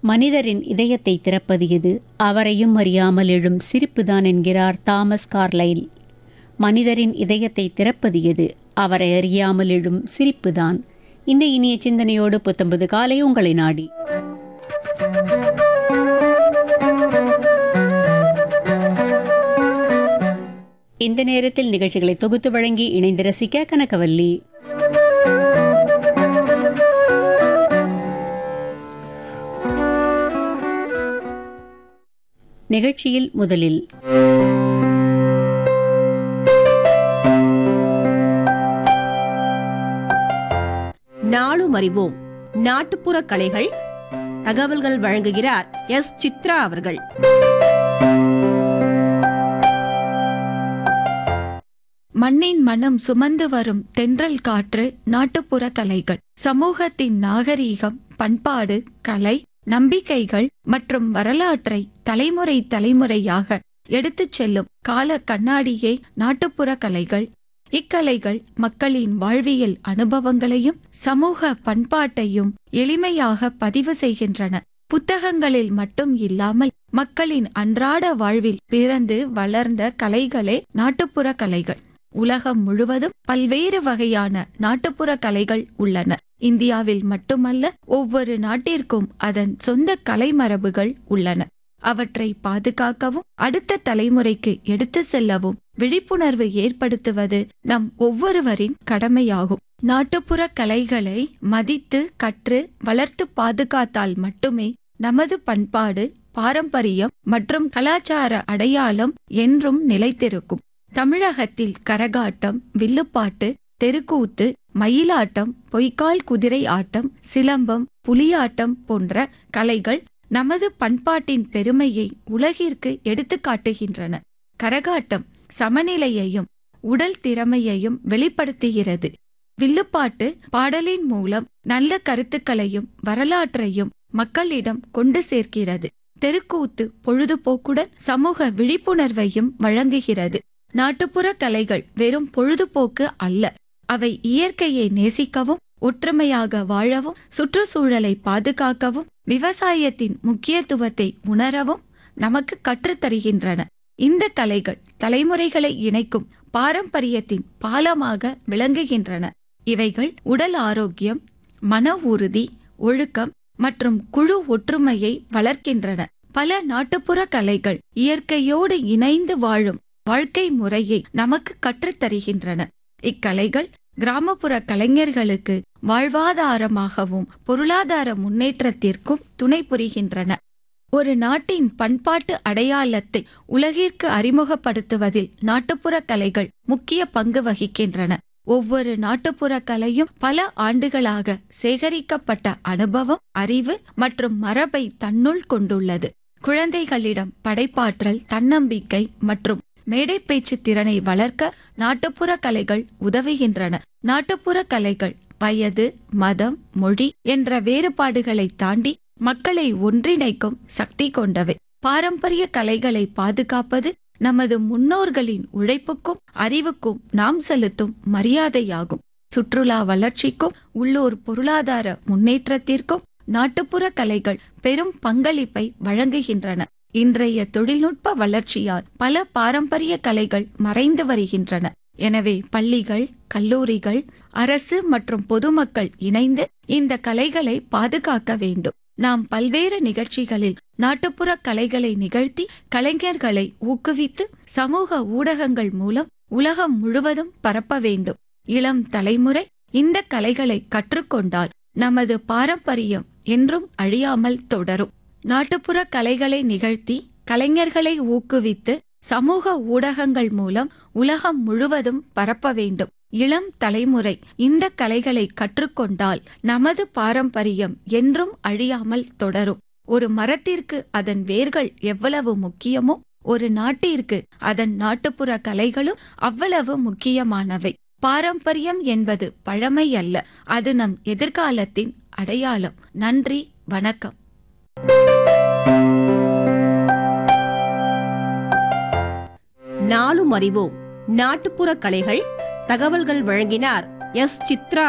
மனிதரின் இதயத்தை திறப்பது எது அவரையும் அறியாமல் எழும் சிரிப்புதான் என்கிறார் தாமஸ் கார்லைல் மனிதரின் இதயத்தை திறப்பது எது அவரை அறியாமல் எழும் சிரிப்புதான் இந்த இனிய சிந்தனையோடு புத்தம்பது காலை உங்களை நாடி இந்த நேரத்தில் நிகழ்ச்சிகளை தொகுத்து வழங்கி இணைந்து ரசிக்க கனகவல்லி நிகழ்ச்சியில் முதலில் நாளும் அறிவோம் நாட்டுப்புற கலைகள் தகவல்கள் வழங்குகிறார் எஸ் சித்ரா அவர்கள் மண்ணின் மனம் சுமந்து வரும் தென்றல் காற்று நாட்டுப்புற கலைகள் சமூகத்தின் நாகரீகம் பண்பாடு கலை நம்பிக்கைகள் மற்றும் வரலாற்றை தலைமுறை தலைமுறையாக எடுத்துச் செல்லும் கால கண்ணாடியே நாட்டுப்புற கலைகள் இக்கலைகள் மக்களின் வாழ்வியல் அனுபவங்களையும் சமூக பண்பாட்டையும் எளிமையாக பதிவு செய்கின்றன புத்தகங்களில் மட்டும் இல்லாமல் மக்களின் அன்றாட வாழ்வில் பிறந்து வளர்ந்த கலைகளே நாட்டுப்புற கலைகள் உலகம் முழுவதும் பல்வேறு வகையான நாட்டுப்புற கலைகள் உள்ளன இந்தியாவில் மட்டுமல்ல ஒவ்வொரு நாட்டிற்கும் அதன் சொந்த கலைமரபுகள் உள்ளன அவற்றை பாதுகாக்கவும் அடுத்த தலைமுறைக்கு எடுத்து செல்லவும் விழிப்புணர்வு ஏற்படுத்துவது நம் ஒவ்வொருவரின் கடமையாகும் நாட்டுப்புற கலைகளை மதித்து கற்று வளர்த்து பாதுகாத்தால் மட்டுமே நமது பண்பாடு பாரம்பரியம் மற்றும் கலாச்சார அடையாளம் என்றும் நிலைத்திருக்கும் தமிழகத்தில் கரகாட்டம் வில்லுப்பாட்டு தெருக்கூத்து மயிலாட்டம் பொய்க்கால் குதிரை ஆட்டம் சிலம்பம் புலியாட்டம் போன்ற கலைகள் நமது பண்பாட்டின் பெருமையை உலகிற்கு எடுத்துக்காட்டுகின்றன கரகாட்டம் சமநிலையையும் உடல் திறமையையும் வெளிப்படுத்துகிறது வில்லுப்பாட்டு பாடலின் மூலம் நல்ல கருத்துக்களையும் வரலாற்றையும் மக்களிடம் கொண்டு சேர்க்கிறது தெருக்கூத்து பொழுதுபோக்குடன் சமூக விழிப்புணர்வையும் வழங்குகிறது நாட்டுப்புற கலைகள் வெறும் பொழுதுபோக்கு அல்ல அவை இயற்கையை நேசிக்கவும் ஒற்றுமையாக வாழவும் சுற்றுச்சூழலை பாதுகாக்கவும் விவசாயத்தின் முக்கியத்துவத்தை உணரவும் நமக்கு கற்றுத்தருகின்றன இந்த கலைகள் தலைமுறைகளை இணைக்கும் பாரம்பரியத்தின் பாலமாக விளங்குகின்றன இவைகள் உடல் ஆரோக்கியம் மன உறுதி ஒழுக்கம் மற்றும் குழு ஒற்றுமையை வளர்க்கின்றன பல நாட்டுப்புற கலைகள் இயற்கையோடு இணைந்து வாழும் வாழ்க்கை முறையை நமக்கு கற்றுத்தருகின்றன இக்கலைகள் கிராமப்புற கலைஞர்களுக்கு வாழ்வாதாரமாகவும் பொருளாதார முன்னேற்றத்திற்கும் துணை புரிகின்றன ஒரு நாட்டின் பண்பாட்டு அடையாளத்தை உலகிற்கு அறிமுகப்படுத்துவதில் நாட்டுப்புற கலைகள் முக்கிய பங்கு வகிக்கின்றன ஒவ்வொரு நாட்டுப்புற கலையும் பல ஆண்டுகளாக சேகரிக்கப்பட்ட அனுபவம் அறிவு மற்றும் மரபை தன்னுள் கொண்டுள்ளது குழந்தைகளிடம் படைப்பாற்றல் தன்னம்பிக்கை மற்றும் மேடை பேச்சு திறனை வளர்க்க நாட்டுப்புற கலைகள் உதவுகின்றன நாட்டுப்புற கலைகள் வயது மதம் மொழி என்ற வேறுபாடுகளை தாண்டி மக்களை ஒன்றிணைக்கும் சக்தி கொண்டவை பாரம்பரிய கலைகளை பாதுகாப்பது நமது முன்னோர்களின் உழைப்புக்கும் அறிவுக்கும் நாம் செலுத்தும் மரியாதையாகும் சுற்றுலா வளர்ச்சிக்கும் உள்ளூர் பொருளாதார முன்னேற்றத்திற்கும் நாட்டுப்புற கலைகள் பெரும் பங்களிப்பை வழங்குகின்றன இன்றைய தொழில்நுட்ப வளர்ச்சியால் பல பாரம்பரிய கலைகள் மறைந்து வருகின்றன எனவே பள்ளிகள் கல்லூரிகள் அரசு மற்றும் பொதுமக்கள் இணைந்து இந்த கலைகளை பாதுகாக்க வேண்டும் நாம் பல்வேறு நிகழ்ச்சிகளில் நாட்டுப்புற கலைகளை நிகழ்த்தி கலைஞர்களை ஊக்குவித்து சமூக ஊடகங்கள் மூலம் உலகம் முழுவதும் பரப்ப வேண்டும் இளம் தலைமுறை இந்த கலைகளை கற்றுக்கொண்டால் நமது பாரம்பரியம் என்றும் அழியாமல் தொடரும் நாட்டுப்புற கலைகளை நிகழ்த்தி கலைஞர்களை ஊக்குவித்து சமூக ஊடகங்கள் மூலம் உலகம் முழுவதும் பரப்ப வேண்டும் இளம் தலைமுறை இந்த கலைகளை கற்றுக்கொண்டால் நமது பாரம்பரியம் என்றும் அழியாமல் தொடரும் ஒரு மரத்திற்கு அதன் வேர்கள் எவ்வளவு முக்கியமோ ஒரு நாட்டிற்கு அதன் நாட்டுப்புற கலைகளும் அவ்வளவு முக்கியமானவை பாரம்பரியம் என்பது பழமை அல்ல அது நம் எதிர்காலத்தின் அடையாளம் நன்றி வணக்கம் நாளும் அறிவோம் நாட்டுப்புற கலைகள் தகவல்கள் வழங்கினார் எஸ் சித்ரா